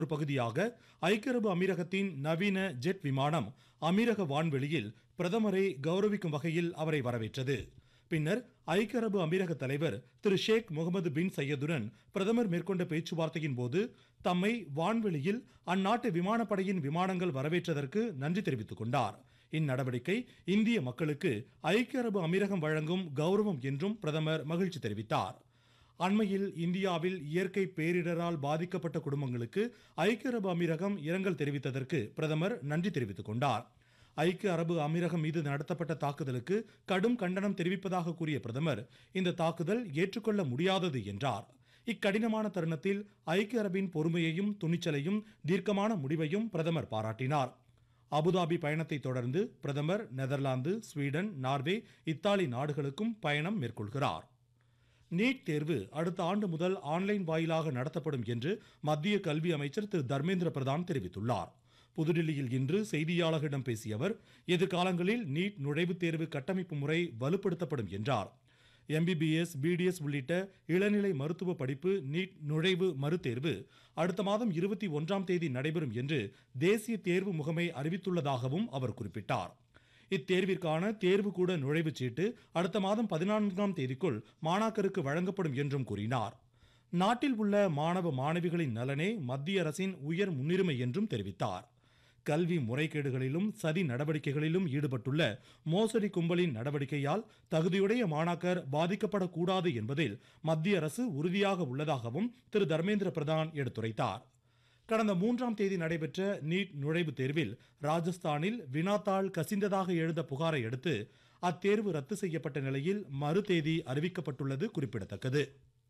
ஒரு பகுதியாக ஐக்கிய அரபு அமீரகத்தின் நவீன ஜெட் விமானம் அமீரக வான்வெளியில் பிரதமரை கௌரவிக்கும் வகையில் அவரை வரவேற்றது பின்னர் ஐக்கிய அரபு அமீரக தலைவர் திரு ஷேக் முகமது பின் சையதுடன் பிரதமர் மேற்கொண்ட பேச்சுவார்த்தையின் போது தம்மை வான்வெளியில் அந்நாட்டு விமானப்படையின் விமானங்கள் வரவேற்றதற்கு நன்றி தெரிவித்துக் கொண்டார் இந்நடவடிக்கை இந்திய மக்களுக்கு ஐக்கிய அரபு அமீரகம் வழங்கும் கௌரவம் என்றும் பிரதமர் மகிழ்ச்சி தெரிவித்தார் அண்மையில் இந்தியாவில் இயற்கை பேரிடரால் பாதிக்கப்பட்ட குடும்பங்களுக்கு ஐக்கிய அரபு அமீரகம் இரங்கல் தெரிவித்ததற்கு பிரதமர் நன்றி தெரிவித்துக் கொண்டார் ஐக்கிய அரபு அமீரகம் மீது நடத்தப்பட்ட தாக்குதலுக்கு கடும் கண்டனம் தெரிவிப்பதாக கூறிய பிரதமர் இந்த தாக்குதல் ஏற்றுக்கொள்ள முடியாதது என்றார் இக்கடினமான தருணத்தில் ஐக்கிய அரபின் பொறுமையையும் துணிச்சலையும் தீர்க்கமான முடிவையும் பிரதமர் பாராட்டினார் அபுதாபி பயணத்தை தொடர்ந்து பிரதமர் நெதர்லாந்து ஸ்வீடன் நார்வே இத்தாலி நாடுகளுக்கும் பயணம் மேற்கொள்கிறார் நீட் தேர்வு அடுத்த ஆண்டு முதல் ஆன்லைன் வாயிலாக நடத்தப்படும் என்று மத்திய கல்வி அமைச்சர் திரு தர்மேந்திர பிரதான் தெரிவித்துள்ளார் புதுடில்லியில் இன்று செய்தியாளர்களிடம் பேசிய அவர் எதிர்காலங்களில் நீட் நுழைவுத் தேர்வு கட்டமைப்பு முறை வலுப்படுத்தப்படும் என்றார் எம்பிபிஎஸ் பிடிஎஸ் உள்ளிட்ட இளநிலை மருத்துவ படிப்பு நீட் நுழைவு மறுதேர்வு அடுத்த மாதம் இருபத்தி ஒன்றாம் தேதி நடைபெறும் என்று தேசிய தேர்வு முகமை அறிவித்துள்ளதாகவும் அவர் குறிப்பிட்டார் இத்தேர்விற்கான தேர்வுக்கூட நுழைவுச் சீட்டு அடுத்த மாதம் பதினான்காம் தேதிக்குள் மாணாக்கருக்கு வழங்கப்படும் என்றும் கூறினார் நாட்டில் உள்ள மாணவ மாணவிகளின் நலனே மத்திய அரசின் உயர் முன்னுரிமை என்றும் தெரிவித்தார் கல்வி முறைகேடுகளிலும் சதி நடவடிக்கைகளிலும் ஈடுபட்டுள்ள மோசடி கும்பலின் நடவடிக்கையால் தகுதியுடைய மாணாக்கர் பாதிக்கப்படக்கூடாது என்பதில் மத்திய அரசு உறுதியாக உள்ளதாகவும் திரு தர்மேந்திர பிரதான் எடுத்துரைத்தார் கடந்த மூன்றாம் தேதி நடைபெற்ற நீட் நுழைவுத் தேர்வில் ராஜஸ்தானில் வினாத்தாள் கசிந்ததாக எழுந்த புகாரை அடுத்து அத்தேர்வு ரத்து செய்யப்பட்ட நிலையில் மறு தேதி அறிவிக்கப்பட்டுள்ளது குறிப்பிடத்தக்கது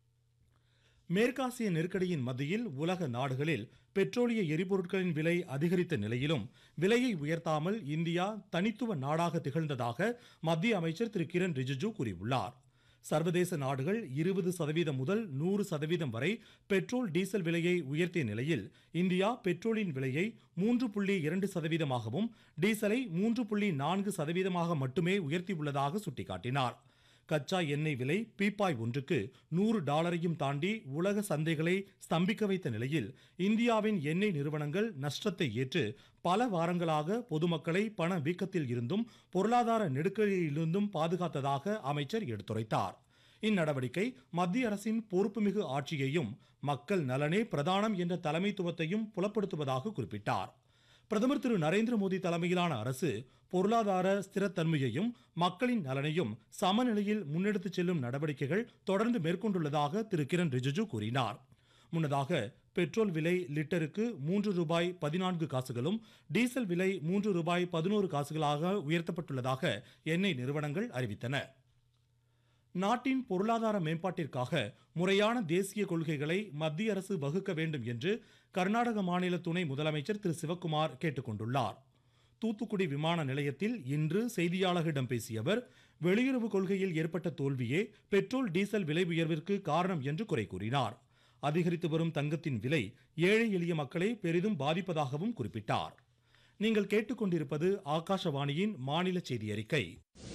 மேற்காசிய நெருக்கடியின் மத்தியில் உலக நாடுகளில் பெட்ரோலிய எரிபொருட்களின் விலை அதிகரித்த நிலையிலும் விலையை உயர்த்தாமல் இந்தியா தனித்துவ நாடாக திகழ்ந்ததாக மத்திய அமைச்சர் திரு கிரண் ரிஜிஜு கூறியுள்ளார் சர்வதேச நாடுகள் இருபது சதவீதம் முதல் நூறு சதவீதம் வரை பெட்ரோல் டீசல் விலையை உயர்த்திய நிலையில் இந்தியா பெட்ரோலின் விலையை மூன்று புள்ளி இரண்டு சதவீதமாகவும் டீசலை மூன்று புள்ளி நான்கு சதவீதமாக மட்டுமே உயர்த்தியுள்ளதாக சுட்டிக்காட்டினார் கச்சா எண்ணெய் விலை பீப்பாய் ஒன்றுக்கு நூறு டாலரையும் தாண்டி உலக சந்தைகளை ஸ்தம்பிக்க வைத்த நிலையில் இந்தியாவின் எண்ணெய் நிறுவனங்கள் நஷ்டத்தை ஏற்று பல வாரங்களாக பொதுமக்களை பண வீக்கத்தில் இருந்தும் பொருளாதார நெருக்கடியிலிருந்தும் பாதுகாத்ததாக அமைச்சர் எடுத்துரைத்தார் இந்நடவடிக்கை மத்திய அரசின் பொறுப்புமிகு ஆட்சியையும் மக்கள் நலனே பிரதானம் என்ற தலைமைத்துவத்தையும் புலப்படுத்துவதாக குறிப்பிட்டார் பிரதமர் திரு நரேந்திர மோடி தலைமையிலான அரசு பொருளாதார ஸ்திரத்தன்மையையும் மக்களின் நலனையும் சமநிலையில் முன்னெடுத்துச் செல்லும் நடவடிக்கைகள் தொடர்ந்து மேற்கொண்டுள்ளதாக திரு கிரண் ரிஜிஜு கூறினார் முன்னதாக பெட்ரோல் விலை லிட்டருக்கு மூன்று ரூபாய் பதினான்கு காசுகளும் டீசல் விலை மூன்று ரூபாய் பதினோரு காசுகளாக உயர்த்தப்பட்டுள்ளதாக எண்ணெய் நிறுவனங்கள் அறிவித்தன நாட்டின் பொருளாதார மேம்பாட்டிற்காக முறையான தேசிய கொள்கைகளை மத்திய அரசு வகுக்க வேண்டும் என்று கர்நாடக மாநில துணை முதலமைச்சர் திரு சிவக்குமார் கேட்டுக்கொண்டுள்ளார் தூத்துக்குடி விமான நிலையத்தில் இன்று செய்தியாளர்களிடம் பேசிய அவர் வெளியுறவு கொள்கையில் ஏற்பட்ட தோல்வியே பெட்ரோல் டீசல் விலை உயர்விற்கு காரணம் என்று குறை கூறினார் அதிகரித்து வரும் தங்கத்தின் விலை ஏழை எளிய மக்களை பெரிதும் பாதிப்பதாகவும் குறிப்பிட்டார் நீங்கள் கேட்டுக்கொண்டிருப்பது ஆகாஷவாணியின் மாநில செய்தி அறிக்கை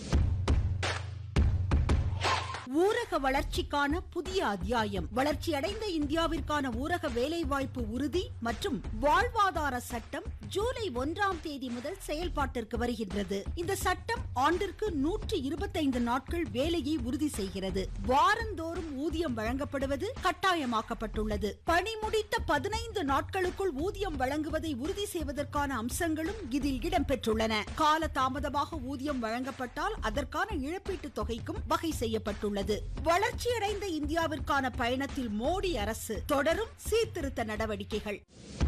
ஊரக வளர்ச்சிக்கான புதிய அத்தியாயம் வளர்ச்சியடைந்த இந்தியாவிற்கான ஊரக வேலைவாய்ப்பு உறுதி மற்றும் வாழ்வாதார சட்டம் ஜூலை ஒன்றாம் தேதி முதல் செயல்பாட்டிற்கு வருகின்றது இந்த சட்டம் ஆண்டிற்கு நூற்று இருபத்தைந்து நாட்கள் வேலையை உறுதி செய்கிறது வாரந்தோறும் ஊதியம் வழங்கப்படுவது கட்டாயமாக்கப்பட்டுள்ளது பணி முடித்த பதினைந்து நாட்களுக்குள் ஊதியம் வழங்குவதை உறுதி செய்வதற்கான அம்சங்களும் இதில் இடம்பெற்றுள்ளன கால தாமதமாக ஊதியம் வழங்கப்பட்டால் அதற்கான இழப்பீட்டுத் தொகைக்கும் வகை செய்யப்பட்டுள்ளது உள்ளது வளர்ச்சியடைந்த இந்தியாவிற்கான பயணத்தில் மோடி அரசு தொடரும் சீர்திருத்த நடவடிக்கைகள்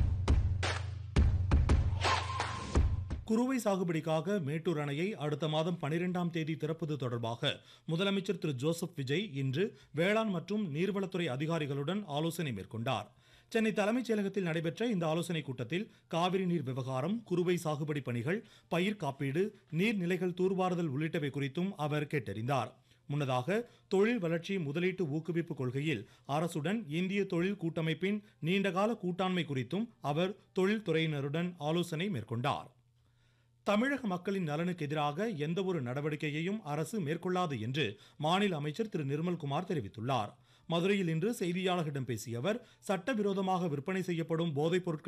குறுவை சாகுபடிக்காக மேட்டூர் அணையை அடுத்த மாதம் பனிரெண்டாம் தேதி திறப்பது தொடர்பாக முதலமைச்சர் திரு ஜோசப் விஜய் இன்று வேளாண் மற்றும் நீர்வளத்துறை அதிகாரிகளுடன் ஆலோசனை மேற்கொண்டார் சென்னை தலைமைச் செயலகத்தில் நடைபெற்ற இந்த ஆலோசனைக் கூட்டத்தில் காவிரி நீர் விவகாரம் குறுவை சாகுபடி பணிகள் பயிர் காப்பீடு நீர்நிலைகள் தூர்வாறுதல் உள்ளிட்டவை குறித்தும் அவர் கேட்டறிந்தார் முன்னதாக தொழில் வளர்ச்சி முதலீட்டு ஊக்குவிப்பு கொள்கையில் அரசுடன் இந்திய தொழில் கூட்டமைப்பின் நீண்டகால கூட்டாண்மை குறித்தும் அவர் தொழில்துறையினருடன் ஆலோசனை மேற்கொண்டார் தமிழக மக்களின் நலனுக்கு எதிராக எந்தவொரு நடவடிக்கையையும் அரசு மேற்கொள்ளாது என்று மாநில அமைச்சர் திரு நிர்மல்குமார் தெரிவித்துள்ளார் மதுரையில் இன்று செய்தியாளர்களிடம் பேசிய அவர் சட்டவிரோதமாக விற்பனை செய்யப்படும் போதைப் பொருட்கள்